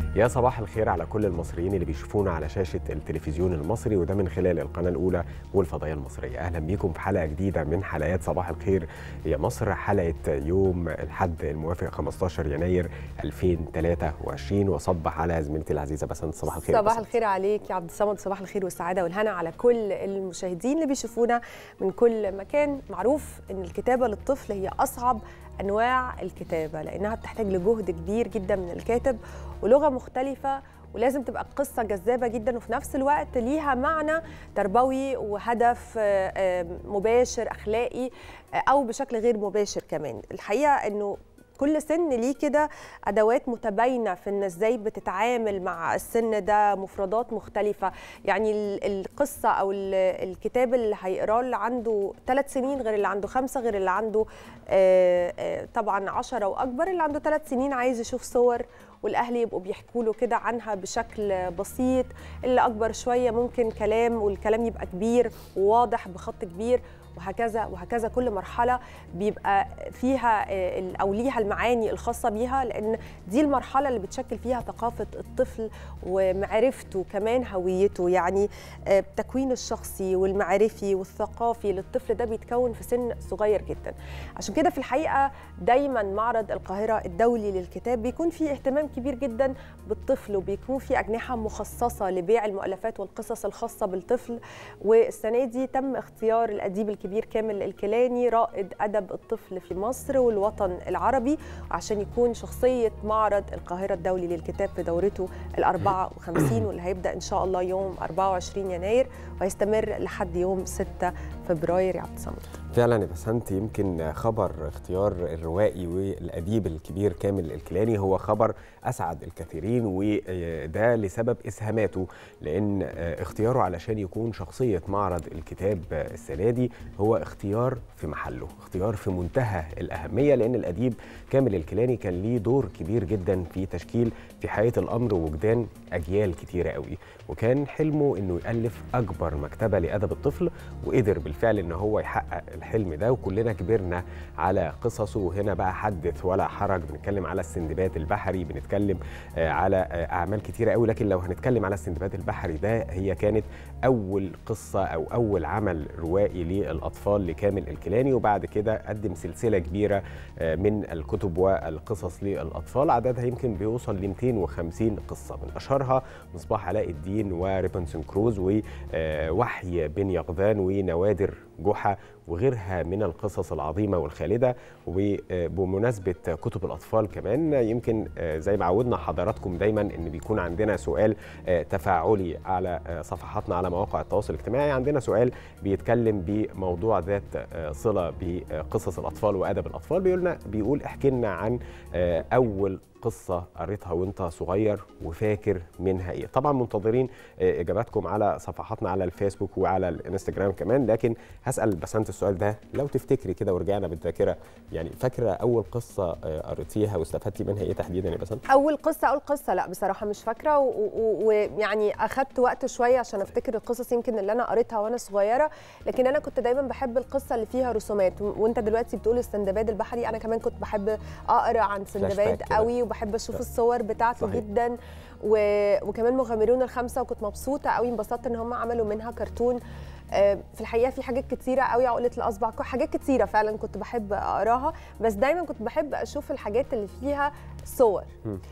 يا صباح الخير على كل المصريين اللي بيشوفونا على شاشة التلفزيون المصري وده من خلال القناة الأولى والفضائية المصرية أهلا بيكم في حلقة جديدة من حلقات صباح الخير يا مصر حلقة يوم الحد الموافق 15 يناير 2023 وصبح على زميلتي العزيزة بسنت صباح الخير صباح الخير عليك يا عبد الصمد صباح الخير والسعادة والهنا على كل المشاهدين اللي بيشوفونا من كل مكان معروف إن الكتابة للطفل هي أصعب انواع الكتابه لانها بتحتاج لجهد كبير جدا من الكاتب ولغه مختلفه ولازم تبقى قصة جذابة جدا وفي نفس الوقت ليها معنى تربوي وهدف مباشر أخلاقي أو بشكل غير مباشر كمان الحقيقة أنه كل سن ليه كده ادوات متباينه في ان ازاي بتتعامل مع السن ده مفردات مختلفه يعني القصه او الكتاب اللي هيقراه اللي عنده ثلاث سنين غير اللي عنده خمسه غير اللي عنده طبعا عشرة واكبر اللي عنده ثلاث سنين عايز يشوف صور والاهل يبقوا بيحكوا له كده عنها بشكل بسيط اللي اكبر شويه ممكن كلام والكلام يبقى كبير وواضح بخط كبير وهكذا وهكذا كل مرحله بيبقى فيها او ليها المعاني الخاصه بيها لان دي المرحله اللي بتشكل فيها ثقافه الطفل ومعرفته كمان هويته يعني التكوين الشخصي والمعرفي والثقافي للطفل ده بيتكون في سن صغير جدا عشان كده في الحقيقه دايما معرض القاهره الدولي للكتاب بيكون فيه اهتمام كبير جدا بالطفل وبيكون في اجنحه مخصصه لبيع المؤلفات والقصص الخاصه بالطفل والسنه دي تم اختيار الاديب الكبير كامل الكيلاني رائد ادب الطفل في مصر والوطن العربي عشان يكون شخصيه معرض القاهره الدولي للكتاب في دورته ال 54 واللي هيبدا ان شاء الله يوم 24 يناير وهيستمر لحد يوم 6 فبراير يا عبد الصمد. فعلا يا بسنت يمكن خبر اختيار الروائي والاديب الكبير كامل الكيلاني هو خبر اسعد الكثيرين وده لسبب اسهاماته لان اختياره علشان يكون شخصيه معرض الكتاب السنه دي هو اختيار في محله اختيار في منتهى الاهميه لان الاديب كامل الكيلاني كان ليه دور كبير جدا في تشكيل في حياه الامر ووجدان اجيال كتيره قوي وكان حلمه انه يالف اكبر مكتبه لادب الطفل وقدر بالفعل ان هو يحقق الحلم ده وكلنا كبرنا على قصصه وهنا بقى حدث ولا حرج بنتكلم على السندباد البحري بنتكلم على اعمال كتيره قوي لكن لو هنتكلم على السندباد البحري ده هي كانت اول قصه او اول عمل روائي للاطفال لكامل الكيلاني وبعد كده قدم سلسله كبيره من الكتب والقصص للاطفال عددها يمكن بيوصل ل 250 قصه من اشهرها مصباح علاء الدين وريبنسون كروز ووحي بن يقظان ونوادر جحا وغيرها من القصص العظيمه والخالده وبمناسبه كتب الاطفال كمان يمكن زي ما عودنا حضراتكم دايما ان بيكون عندنا سؤال تفاعلي على صفحاتنا على مواقع التواصل الاجتماعي عندنا سؤال بيتكلم بموضوع ذات صله بقصص الاطفال وادب الاطفال بيقولنا بيقول احكي لنا عن اول قصة قريتها وانت صغير وفاكر منها ايه طبعا منتظرين اجاباتكم على صفحاتنا على الفيسبوك وعلى الانستجرام كمان لكن هسأل بسنت السؤال ده لو تفتكري كده ورجعنا بالذاكرة يعني فاكرة اول قصة قريتيها واستفدتي منها ايه تحديدا يا بسنت اول قصة اول قصة لا بصراحة مش فاكرة ويعني اخدت وقت شوية عشان افتكر القصص يمكن اللي انا قريتها وانا صغيرة لكن انا كنت دايما بحب القصة اللي فيها رسومات وانت دلوقتي بتقول السندباد البحري انا كمان كنت بحب اقرا عن سندباد قوي وبحب اشوف الصور بتاعته صحيح. جدا و... وكمان مغامرون الخمسه وكنت مبسوطه قوي انبسطت ان هم عملوا منها كرتون في الحقيقه في حاجات كتيره قوي عقله الاصبع حاجات كتيره فعلا كنت بحب اقراها بس دايما كنت بحب اشوف الحاجات اللي فيها صور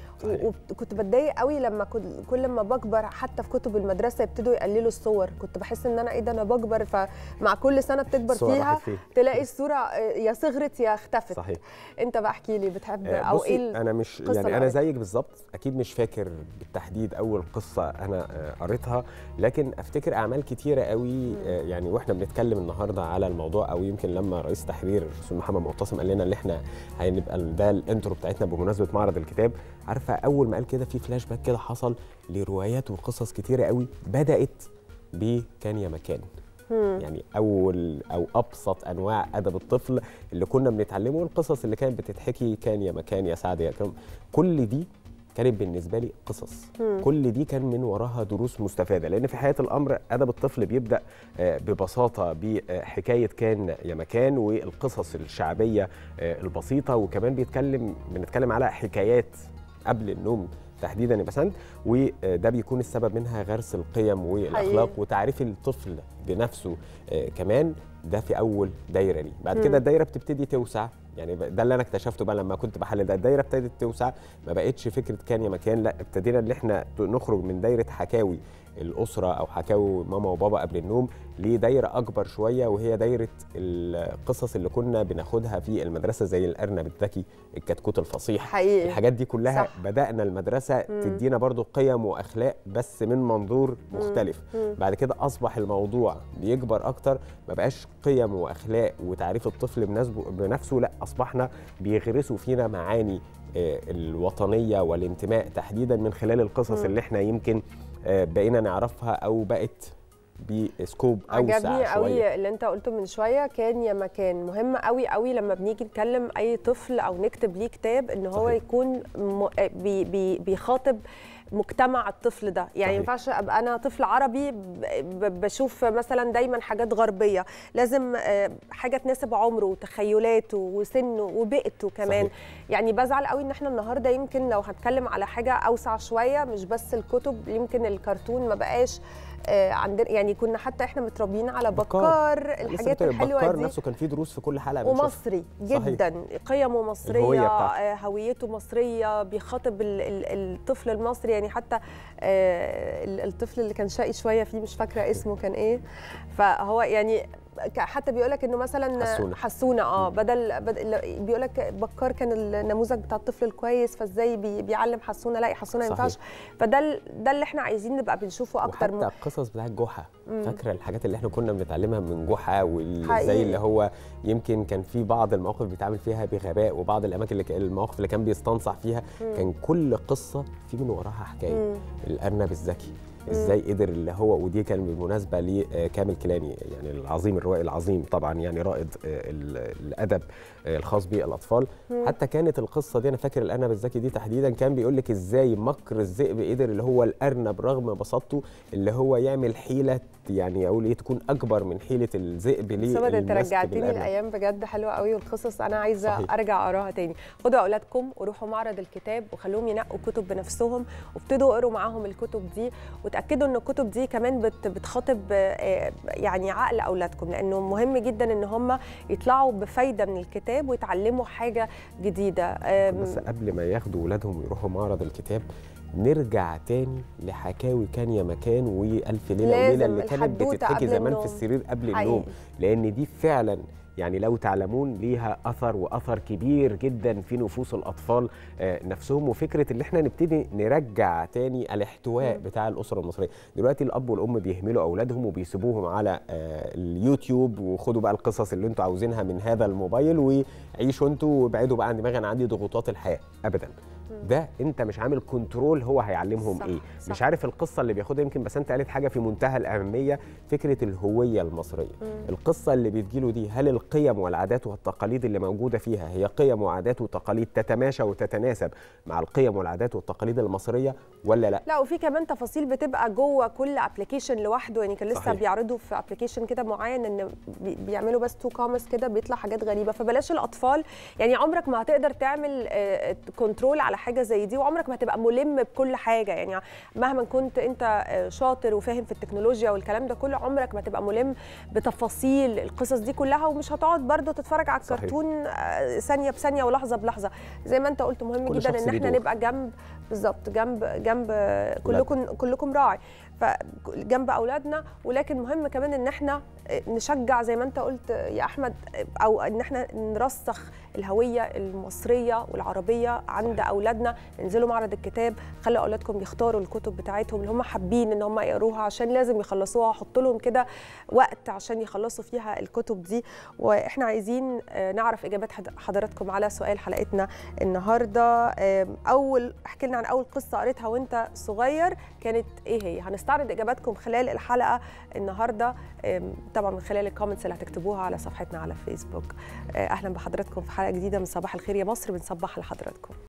وكنت بتضايق قوي لما كل ما بكبر حتى في كتب المدرسه يبتدوا يقللوا الصور كنت بحس ان انا ايه ده انا بكبر فمع كل سنه بتكبر فيها فيه. تلاقي الصوره يا صغرت يا اختفت صحيح انت بقى احكي لي بتحب او ايه انا مش يعني انا زيك بالظبط اكيد مش فاكر بالتحديد اول قصه انا قريتها لكن افتكر اعمال كتيره قوي يعني واحنا بنتكلم النهارده على الموضوع او يمكن لما رئيس تحرير الاستاذ محمد معتصم قال لنا ان احنا هنبقى ده الانترو بتاعتنا بمناسبه معرض الكتاب عارفه اول ما قال كده في فلاش باك كده حصل لروايات وقصص كتيره قوي بدات بكان يا مكان يعني اول او ابسط انواع ادب الطفل اللي كنا بنتعلمه القصص اللي كانت بتتحكي كان يا مكان يا سعد يا كرم كل دي كانت بالنسبه لي قصص مم. كل دي كان من وراها دروس مستفاده لان في حياه الامر ادب الطفل بيبدا آه، ببساطه بحكايه كان يا مكان والقصص الشعبيه آه، البسيطه وكمان بيتكلم بنتكلم على حكايات قبل النوم تحديدا يا بسنت وده بيكون السبب منها غرس القيم والاخلاق حقيقي. وتعريف الطفل بنفسه آه، كمان ده في اول دايره ليه بعد مم. كده الدايره بتبتدي توسع يعني ب- ده اللي انا اكتشفته بقى لما كنت بحلل ده الدايره ابتدت توسع ما بقتش فكره كان يا مكان لا ابتدينا ان احنا ت- نخرج من دايره حكاوي الاسره او حكاوي ماما وبابا قبل النوم لدايره اكبر شويه وهي دايره القصص اللي كنا بناخدها في المدرسه زي الارنب الذكي الكتكوت الفصيح حقيقي الحاجات دي كلها صح. بدانا المدرسه مم. تدينا برضو قيم واخلاق بس من منظور مختلف مم. بعد كده اصبح الموضوع بيكبر اكتر ما بقاش قيم واخلاق وتعريف الطفل بنسبه- بنفسه لا اصبحنا بيغرسوا فينا معاني آه، الوطنيه والانتماء تحديدا من خلال القصص مم. اللي احنا يمكن آه، بقينا نعرفها او بقت بسكوب اوسع عجبني شويه قوي اللي انت قلته من شويه كان يا مكان مهم قوي قوي لما بنيجي نكلم اي طفل او نكتب ليه كتاب ان هو صحيح. يكون م... بي... بي... بيخاطب مجتمع الطفل ده يعني ما صحيح. ينفعش ابقى انا طفل عربي ب... ب... بشوف مثلا دايما حاجات غربيه لازم آه، حاجه تناسب عمره وتخيلاته وسنه وبيئته كمان صحيح. يعني بزعل قوي ان احنا النهارده يمكن لو هنتكلم على حاجه اوسع شويه مش بس الكتب يمكن الكرتون ما بقاش آه، عندنا يعني كنا حتى احنا متربيين على بكار. بكار لسه الحاجات بتقول الحلوه بكار دي نفسه كان فيه دروس في كل حلقه بنشوفها. ومصري صحيح. جدا قيمه الهوية مصريه بتاعته. آه، هويته مصريه بيخاطب ال- ال- الطفل المصري يعني حتى آه، ال- الطفل اللي كان شقي شويه فيه مش فاكره اسمه كان ايه فهو يعني ك- حتى بيقول لك انه مثلا حسونة. حسونه اه مم. بدل, بدل بيقول لك بكار كان النموذج بتاع الطفل الكويس فازاي بي بيعلم حسونه لا حسونه ما صحيح. ينفعش فده ال- ده اللي احنا عايزين نبقى بنشوفه اكتر وحتى القصص بتاعت جحا مم. فاكره الحاجات اللي احنا كنا بنتعلمها من جحا وازاي حقيقي. اللي هو يمكن كان في بعض المواقف بيتعامل فيها بغباء وبعض الاماكن اللي كان- المواقف اللي كان بيستنصح فيها مم. كان كل قصه في من وراها حكايه مم. الارنب الذكي ازاي قدر اللي هو ودي كان بالمناسبه لكامل كيلاني يعني العظيم الروائي العظيم طبعا يعني رائد آه، ال- الادب آه، الخاص بالاطفال مم. حتى كانت القصه دي انا فاكر الارنب الذكي دي تحديدا كان بيقول لك ازاي مكر الذئب قدر اللي هو الارنب رغم بساطته اللي هو يعمل حيله يعني اقول ايه تكون اكبر من حيله الذئب ليه سمد انت المسك رجعتني بالأرنب. الايام بجد حلوه قوي والقصص انا عايزه صحيح. ارجع اقراها تاني خدوا اولادكم وروحوا معرض الكتاب وخلوهم ينقوا كتب بنفسهم وابتدوا اقروا معاهم الكتب دي وتاكدوا ان الكتب دي كمان بت بتخاطب آه، يعني عقل اولادكم لانه مهم جدا ان هم يطلعوا بفايده من الكتاب ويتعلموا حاجه جديده آم، بس قبل ما ياخدوا ولادهم ويروحوا معرض الكتاب نرجع تاني لحكاوي كان يا مكان والف ليله وليله لازم اللي كانت الحدوتة بتتحكي قبل زمان النوم. في السرير قبل حقيقي. النوم لان دي فعلا يعني لو تعلمون ليها اثر واثر كبير جدا في نفوس الاطفال آه، نفسهم وفكره ان احنا نبتدي نرجع تاني الاحتواء مم. بتاع الاسره المصريه دلوقتي الاب والام بيهملوا اولادهم وبيسيبوهم على آه، اليوتيوب وخدوا بقى القصص اللي انتوا عاوزينها من هذا الموبايل وعيشوا انتوا وابعدوا بقى عن دماغي انا عندي ضغوطات الحياه ابدا ده انت مش عامل كنترول هو هيعلمهم صح، ايه صح. مش عارف القصه اللي بياخدها يمكن بس انت قالت حاجه في منتهى الاهميه فكره الهويه المصريه مم. القصه اللي بتجيله دي هل القيم والعادات والتقاليد اللي موجوده فيها هي قيم وعادات وتقاليد تتماشى وتتناسب مع القيم والعادات والتقاليد المصريه ولا لا لا وفي كمان تفاصيل بتبقى جوه كل ابلكيشن لوحده يعني كان لسه صحيح. بيعرضوا في ابلكيشن كده معين ان بي- بيعملوا بس تو كومس كده بيطلع حاجات غريبه فبلاش الاطفال يعني عمرك ما هتقدر تعمل كنترول على حاجه زي دي وعمرك ما هتبقى ملم بكل حاجه يعني مهما كنت انت آه، شاطر وفاهم في التكنولوجيا والكلام ده كله عمرك ما تبقى ملم بتفاصيل القصص دي كلها ومش هتقعد برضه تتفرج على صحيح. الكرتون آه، ثانيه بثانيه ولحظه بلحظه زي ما انت قلت مهم كل جدا شخص ان ليه احنا دور. نبقى جنب بالظبط جنب جنب كلكم كلكم راعي فجنب اولادنا ولكن مهم كمان ان احنا نشجع زي ما انت قلت يا احمد او ان احنا نرسخ الهويه المصريه والعربيه عند اولادنا انزلوا معرض الكتاب خلوا اولادكم يختاروا الكتب بتاعتهم اللي هم حابين ان هم يقروها عشان لازم يخلصوها حط لهم كده وقت عشان يخلصوا فيها الكتب دي واحنا عايزين آه، نعرف اجابات حد- حضراتكم على سؤال حلقتنا النهارده آم، اول احكي لنا عن اول قصه قريتها وانت صغير كانت ايه هي هنستعرض اجاباتكم خلال الحلقه النهارده آم، طبعا من خلال الكومنتس اللي هتكتبوها على صفحتنا على فيسبوك آه، اهلا بحضراتكم في حلقه جديده من صباح الخير يا مصر بنصبح لحضراتكم